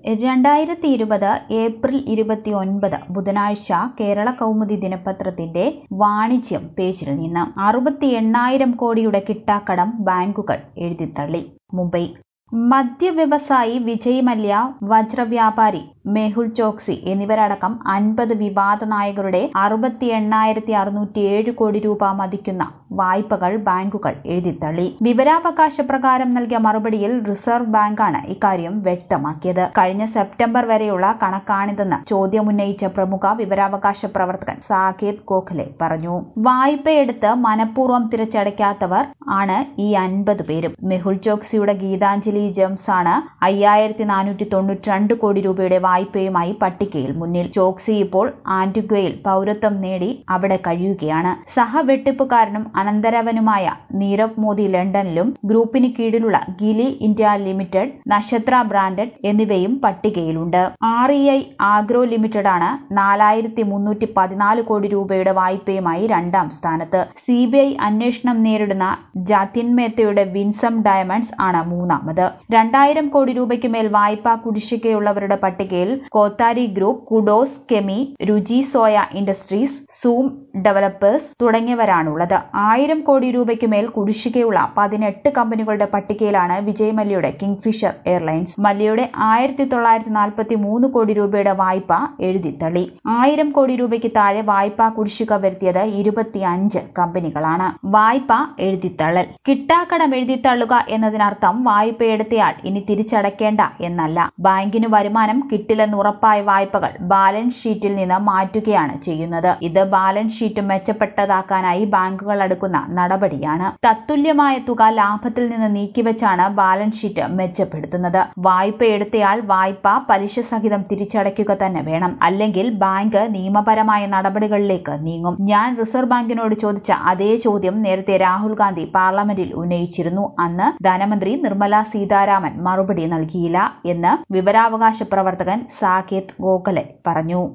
രണ്ടായിരത്തി ഇരുപത് ഏപ്രിൽ ഇരുപത്തി ഒൻപത് ബുധനാഴ്ച കേരള കൗമുദി ദിനപത്രത്തിന്റെ വാണിജ്യം പേജിൽ നിന്ന് അറുപത്തി എണ്ണായിരം കോടിയുടെ കിട്ടാക്കടം ബാങ്കുകൾ എഴുതിത്തള്ളി മുംബൈ മദ്യ വ്യവസായി വിജയ് മല്യ വജ്രവ്യാപാരി മെഹുൽ ചോക്സി എന്നിവരടക്കം അൻപത് വിവാദ നായകരുടെ അറുപത്തി എണ്ണായിരത്തി അറുന്നൂറ്റി ഏഴ് കോടി രൂപ മതിക്കുന്ന വായ്പകൾ ബാങ്കുകൾ എഴുതിത്തള്ളി വിവരാവകാശ പ്രകാരം നൽകിയ മറുപടിയിൽ റിസർവ് ബാങ്കാണ് ഇക്കാര്യം വ്യക്തമാക്കിയത് കഴിഞ്ഞ സെപ്റ്റംബർ വരെയുള്ള കണക്കാണിതെന്ന് ചോദ്യമുന്നയിച്ച പ്രമുഖ വിവരാവകാശ പ്രവർത്തകൻ സാകേത് ഗോഖലെ പറഞ്ഞു വായ്പയെടുത്ത് മനഃപൂർവ്വം തിരിച്ചടയ്ക്കാത്തവർ ആണ് ഈ അൻപത് പേരും മെഹുൽ ചോക്സിയുടെ ഗീതാഞ്ജലി ജെംസ് ആണ് അയ്യായിരത്തി നാനൂറ്റി തൊണ്ണൂറ്റി രണ്ട് കോടി രൂപയുടെ വായ്പയുമായി പട്ടികയിൽ മുന്നിൽ ചോക്സി ഇപ്പോൾ ആന്റിഗ്വയിൽ പൗരത്വം നേടി അവിടെ കഴിയുകയാണ് സഹവെട്ടിപ്പുകാരനും അനന്തരവനുമായ നീരവ് മോദി ലണ്ടനിലും ഗ്രൂപ്പിന് കീഴിലുള്ള Gili India limited Nakshatra branded എന്നിവയും പട്ടികയിലുണ്ട് R E I agro limited ആണ് നാലായിരത്തി മുന്നൂറ്റി പതിനാല് കോടി രൂപയുടെ വായ്പയുമായി രണ്ടാം സ്ഥാനത്ത് സി ബി ഐ അന്വേഷണം നേരിടുന്ന ജാതിൻ മേത്തയുടെ വിൻസം ഡയമണ്ട്സ് ആണ് മൂന്നാമത് രണ്ടായിരം കോടി രൂപയ്ക്ക് മേൽ വായ്പാ കുടിശ്ശികയുള്ളവരുടെ പട്ടികയിൽ Kothari group Kudos Chemie Ruchi soya industries Zoom developers തുടങ്ങിയവരാണുള്ളത് ആയിരം കോടി രൂപയ്ക്ക് മേൽ കുടിശ്ശികയുള്ള പതിനെട്ട് കമ്പനികളുടെ പട്ടികയിലാണ് വിജയ് മല്യയുടെ കിങ്ഫിഷർ എയർലൈൻസ് മല്യയുടെ ആയിരത്തി തൊള്ളായിരത്തി നാൽപ്പത്തി മൂന്ന് കോടി രൂപയുടെ വായ്പ എഴുതിത്തള്ളി ആയിരം കോടി രൂപയ്ക്ക് താഴെ വായ്പാ കുടിശ്ശിക വരുത്തിയത് ഇരുപത്തിയഞ്ച് കമ്പനികളാണ് വായ്പ എഴുതിത്തള്ളൽ കിട്ടാക്കടം എഴുതിത്തള്ളുക എന്നതിനർത്ഥം വായ്പയെടുത്തയാൾ ഇനി തിരിച്ചടയ്ക്കേണ്ട എന്നല്ല ബാങ്കിന് വരുമാനം കിട്ടില്ലെന്ന് ഉറപ്പായ വായ്പകൾ ബാലൻസ് ഷീറ്റിൽ നിന്ന് മാറ്റുകയാണ് ചെയ്യുന്നത് ഇത് ബാലൻസ് ഷീറ്റ് മെച്ചപ്പെട്ടതാക്കാനായി ബാങ്കുകൾ എടുക്കുന്ന നടപടിയാണ് തത്തുല്യമായ തുക ലാഭത്തിൽ നിന്ന് നീക്കിവെച്ചാണ് ബാലൻസ് ഷീറ്റ് മെച്ചപ്പെടുത്തുന്നത് വായ്പ എടുത്തയാൾ വായ്പ പലിശ സഹിതം തിരിച്ചടയ്ക്കുക തന്നെ വേണം അല്ലെങ്കിൽ ബാങ്ക് നിയമപരമായ നടപടികളിലേക്ക് നീങ്ങും ഞാൻ റിസർവ് ബാങ്കിനോട് ചോദിച്ച അതേ ചോദ്യം നേരത്തെ രാഹുൽ ഗാന്ധി പാർലമെന്റിൽ ഉന്നയിച്ചിരുന്നു അന്ന് ധനമന്ത്രി നിർമ്മല സീതാരാമൻ മറുപടി നൽകിയില്ല എന്ന് വിവരാവകാശ പ്രവർത്തകൻ സാകേത് ഗോഖലെ പറഞ്ഞു